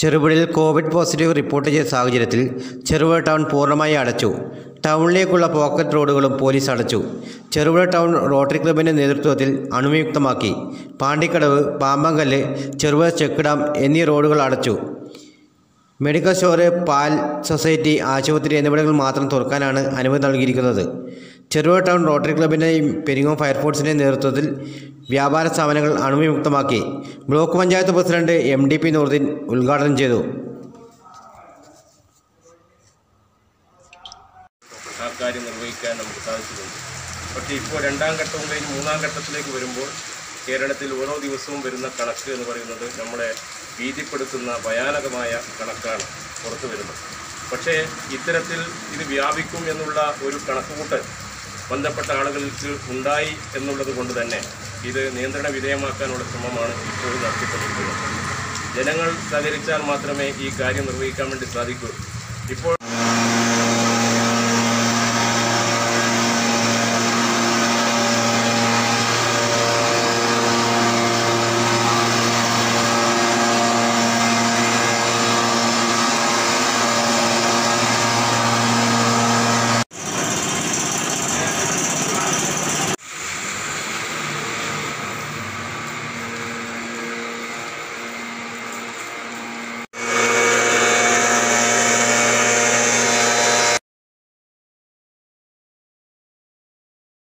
ചെറുപുഴയിൽ Covid positive report ചെയ്ത സാഹചര്യത്തിൽ Cherupuzha town പൂർണ്ണമായി അടച്ചു ടൗണിലേക്കുള്ള പോക്കറ്റ് റോഡുകളും പോലീസ് അടച്ചു ചെറുപുഴ ടൗൺ റോട്ടറി ക്ലബിൻ്റെ നേതൃത്വത്തിൽ അണുവിയുക്തമാക്കി പാണ്ടിക്കടവ് പാമ്പങ്കല്ല് ചെറുപുഴ ചെക്ക് ഡാം എന്നീ റോഡുകൾ അടച്ചു മെഡിക്കൽ സ്റ്റോറ് പാൽ സൊസൈറ്റി ആശുപത്രി എന്നിവിടങ്ങൾ മാത്രം തുറക്കാനാണ് അനുമതി നൽകിയിരിക്കുന്നത് ചെറുപുഴ ടൗൺ റോട്ടറി ക്ലബിൻ്റെയും പെരിങ്ങോം ഫയർഫോഴ്സിൻ്റെയും നേതൃത്വത്തിൽ വ്യാപാര സ്ഥാപനങ്ങൾ അണുവിമുക്തമാക്കി block panchayat president M D P Nooruddeen ഉദ്ഘാടനം ചെയ്തു ആ കാര്യം നിർവഹിക്കാൻ നമുക്ക് സാധിച്ചിട്ടുണ്ട് പക്ഷേ ഇപ്പോൾ രണ്ടാം ഘട്ടവും കഴിഞ്ഞ് മൂന്നാം ഘട്ടത്തിലേക്ക് വരുമ്പോൾ കേരളത്തിൽ ഓരോ ദിവസവും വരുന്ന കണക്ക് എന്ന് പറയുന്നത് നമ്മളെ ഭീതിപ്പെടുത്തുന്ന ഭയാനകമായ കണക്കാണ് പുറത്തു വരുന്നത് പക്ഷേ ഇത്തരത്തിൽ ഇത് വ്യാപിക്കും എന്നുള്ള ഒരു കണക്കുകൂട്ടൽ ബന്ധപ്പെട്ട ആളുകൾക്ക് ഉണ്ടായി എന്നുള്ളത് കൊണ്ട് തന്നെ ഇത് നിയന്ത്രണ വിധേയമാക്കാനുള്ള ശ്രമമാണ് ഇപ്പോഴും നടത്തിക്കൊണ്ടിരിക്കുന്നത് ജനങ്ങൾ സഹകരിച്ചാൽ മാത്രമേ ഈ കാര്യം നിർവഹിക്കാൻ വേണ്ടി സാധിക്കൂ ഇപ്പോൾ